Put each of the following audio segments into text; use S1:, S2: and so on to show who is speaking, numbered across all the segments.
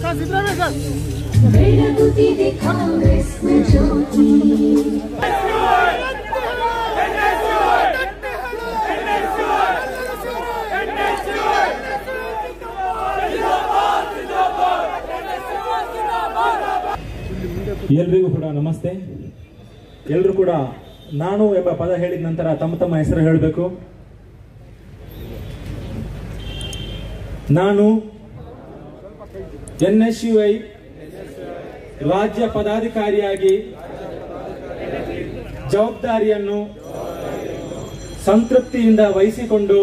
S1: ಬೆಳಗುತ್ತಿದೆ ಕಾಂಗ್ರೆಸ್ನ ಜ್ಯೋತಿ
S2: ಎಲ್ರಿಗೂ ಕೂಡ ನಮಸ್ತೆ ಎಲ್ರು ಕೂಡ ನಾನು ಎಂಬ ಪದ ಹೇಳಿದ ನಂತರ ತಮ್ಮ ತಮ್ಮ ಹೆಸರು ಹೇಳಬೇಕು ನಾನು ಎನ್ ಎಸ್ ಯು ಐ ರಾಜ್ಯ ಪದಾಧಿಕಾರಿಯಾಗಿ ಜವಾಬ್ದಾರಿಯನ್ನು ಸಂತೃಪ್ತಿಯಿಂದ ವಹಿಸಿಕೊಂಡು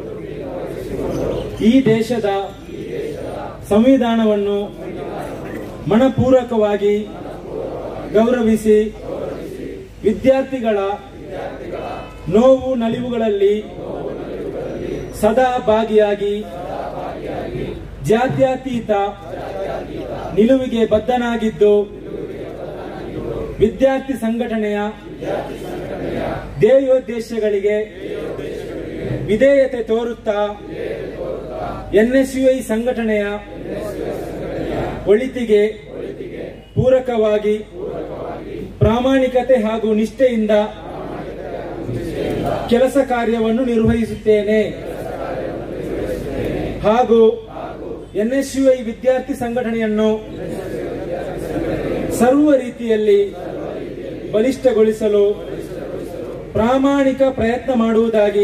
S2: ಈ ದೇಶದ ಸಂವಿಧಾನವನ್ನು ಮನಪೂರ್ವಕವಾಗಿ ಗೌರವಿಸಿ ವಿದ್ಯಾರ್ಥಿಗಳ ನೋವು ನಲಿವುಗಳಲ್ಲಿ ಸದಾ ಭಾಗಿಯಾಗಿ ಜಾತ್ಯತೀತ ನಿಲುವಿಗೆ ಬದ್ಧನಾಗಿದ್ದು ವಿದ್ಯಾರ್ಥಿ ಸಂಘಟನೆಯ ಧ್ಯೇಯೋದ್ದೇಶಗಳಿಗೆ ವಿಧೇಯತೆ ತೋರುತ್ತಾ ಎನ್ಎಸ್ಯುಐ ಸಂಘಟನೆಯ ಒಳಿತಿಗೆ ಪೂರಕವಾಗಿ ಪ್ರಾಮಾಣಿಕತೆ ಹಾಗೂ ನಿಷ್ಠೆಯಿಂದ ಕೆಲಸ ಕಾರ್ಯವನ್ನು ನಿರ್ವಹಿಸುತ್ತೇನೆ ಹಾಗೂ ಎನ್ಎಸ್ಯುಐ ವಿದ್ಯಾರ್ಥಿ ಸಂಘಟನೆಯನ್ನು ಸರ್ವ ರೀತಿಯಲ್ಲಿ ಬಲಿಷ್ಠಗೊಳಿಸಲು ಪ್ರಾಮಾಣಿಕ ಪ್ರಯತ್ನ ಮಾಡುವುದಾಗಿ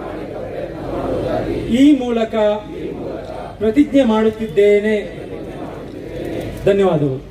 S2: ಈ ಮೂಲಕ ಪ್ರತಿಜ್ಞೆ ಮಾಡುತ್ತಿದ್ದೇನೆ ಧನ್ಯವಾದಗಳು